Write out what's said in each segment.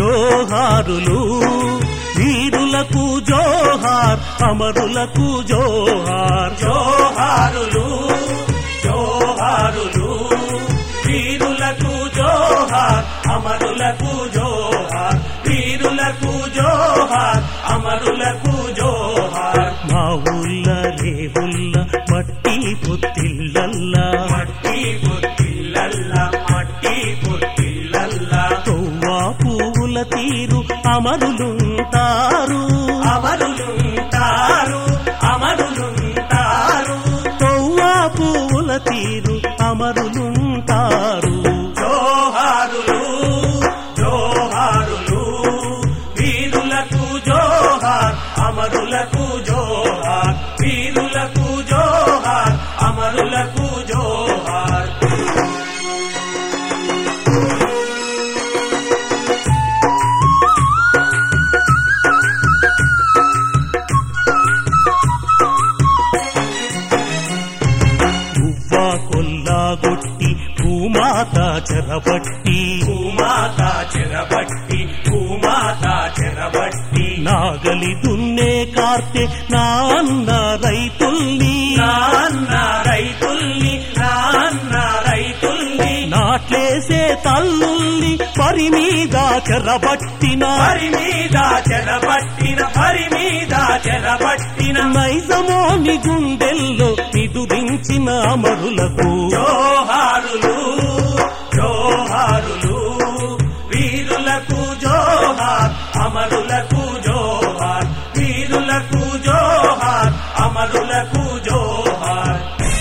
జోహారులు వీరులకు జోహార్ అమరులకు జోహార్ జోహారులు జోహారులు వీరులకు జోహార్ అమరులకు జోహార్ వీరులకు జోహార్ అమరులకు జోహార్ మా ఊళ్ళ రేవుల్ల మట్టి పొత్తిళ్ళల్లా మట్టి పొత్తిళ్ళల్లా మట్టి పొత్తిళ్ళల్లా తొవ్వా పువ్వుల తీరు అమరులుంటారు అమరులుంటారు అమరులుంటారు తొవ్వా పువ్వుల తీరు అమరులుంటారు జోహారులు జోహారులు వీరులకు జోహార్ అమరులకు జోహార్ వీరులకు జోహార్ అమరులకు జోహార్ పువ్వా కొల్లాగొట్టి భూమాత చెరబట్టి భూమాత చెరబట్టి భూమాత చెరబట్టి నాగలి దున్నే కార్తె నా అన్న రైతుల్ని నాన్న రైతుల్ని నాన్న రైతుల్ని నాట్లేసే తల్లుల్ని పరి మీద చెరబట్టిన హరి మీద చెరబట్టిన హరి మీద చెరబట్టిన నైజమోని గుండెల్లో నిదురించిన అమరులకు జోహారులు జోహారులు వీరులకు జోహార్ అమరులకు జోహార్ వీరులకు జోహార్ అమరులకు జోహార్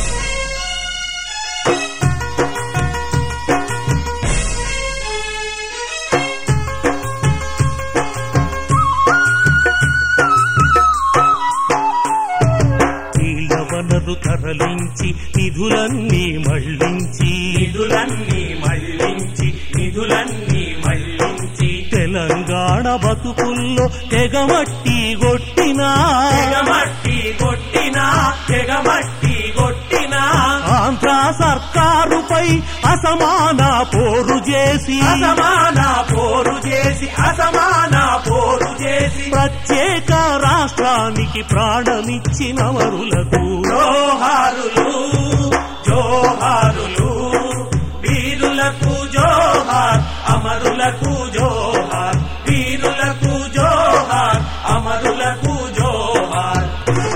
నీళ్ళ వనరు తరలించి నిధులన్నీ మళ్ళించి నిధులన్నీ మళ్ళించి నిధులన్నీ మళ్ళించి తెలంగాణ బతుకుల్లో తెగమట్టి కొట్టినా తెగమట్టి కొట్టినా తెగమట్టి కొట్టినా ఆంధ్ర సర్కారుపై అసమాన పోరు చేసి అసమాన పోరు చేసి అసమాన పోరు చేసి ప్రత్యేక రాష్ట్రానికి ప్రాణమిచ్చిన వరులకు జోహారులు జోహారులు వీరులకు జోహార్ అమరులకు జోహార్ వీరులకు జోహార్ అమరులకు జోహార్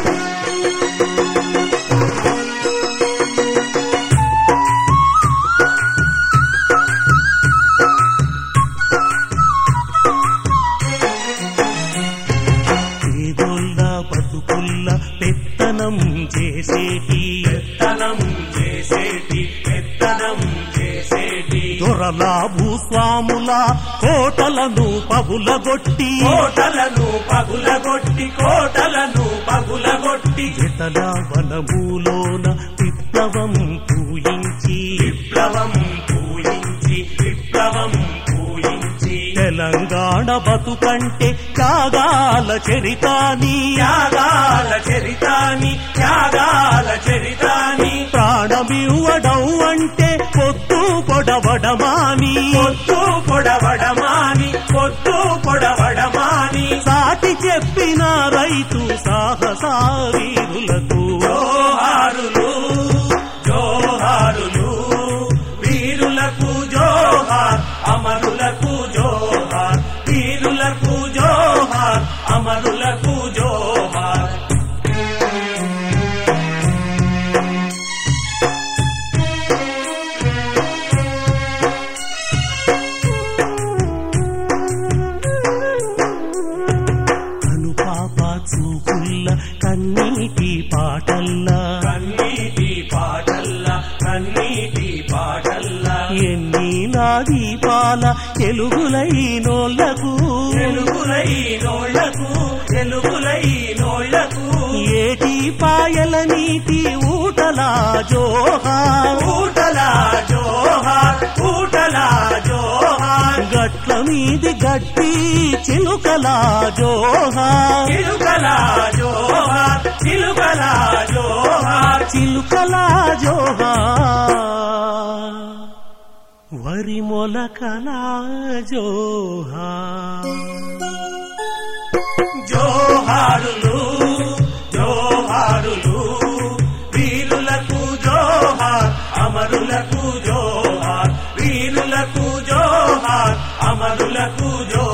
పేదోళ్ళ బతుకుల్ల పెత్తనం చేసేటి పెత్తనం చేసేటి పెత్తనం చేసేటి దొరల భూస్వాముల కోటలను పగులగొట్టి కోటలను పగులగొట్టి కోటలను పగులగొట్టి జతల వనములోన విప్లవం పూయించి విప్లవం పూయించి విప్లవం పూయించి తెలంగాణ బతుకంటే త్యాగాల చరితాని త్యాగాల చరితాని త్యాగాల చరితాని ప్రాణమివ్వడం అంటే పొత్తు పొడవడమాని పొద్దు పొడవడమాని పొద్దు పొడవడమాని సాటి చెప్పిన రైతు సాహసావీరులకు జోహారులు జోహారులు వీరులకు జోహార్ అమరులకు జోహార్ వీరులకు జోహార్ అమరులకు జోహార్ కనుపాప చూపుల్ల కన్నీటి పాటల్లా కన్నీటి పాటల్ల కన్నీటి పాటల్ల ఎన్ని నా దీపాల ఎలుగులై నోళ్లకు తెలుగులై నోళ్లకు తెలుగులై నోళ్లకు ఏటి పాయల నీటి ఊటలా జోహార్ ఊటల జోహార్ ఊటల జోహార్ గట్ల మీది గట్టి చిలుకలా జోహార్ చిలుకల జోహార్ చిలుకల జోహార్ చిలుకలా జోహార్ వరి మొలకలా జోహార్ జోహారులు జోహారులు వీరులకు జోహార్ అమరులకు జోహార్ వీరులకు జోహార్ అమరులకు జోహార్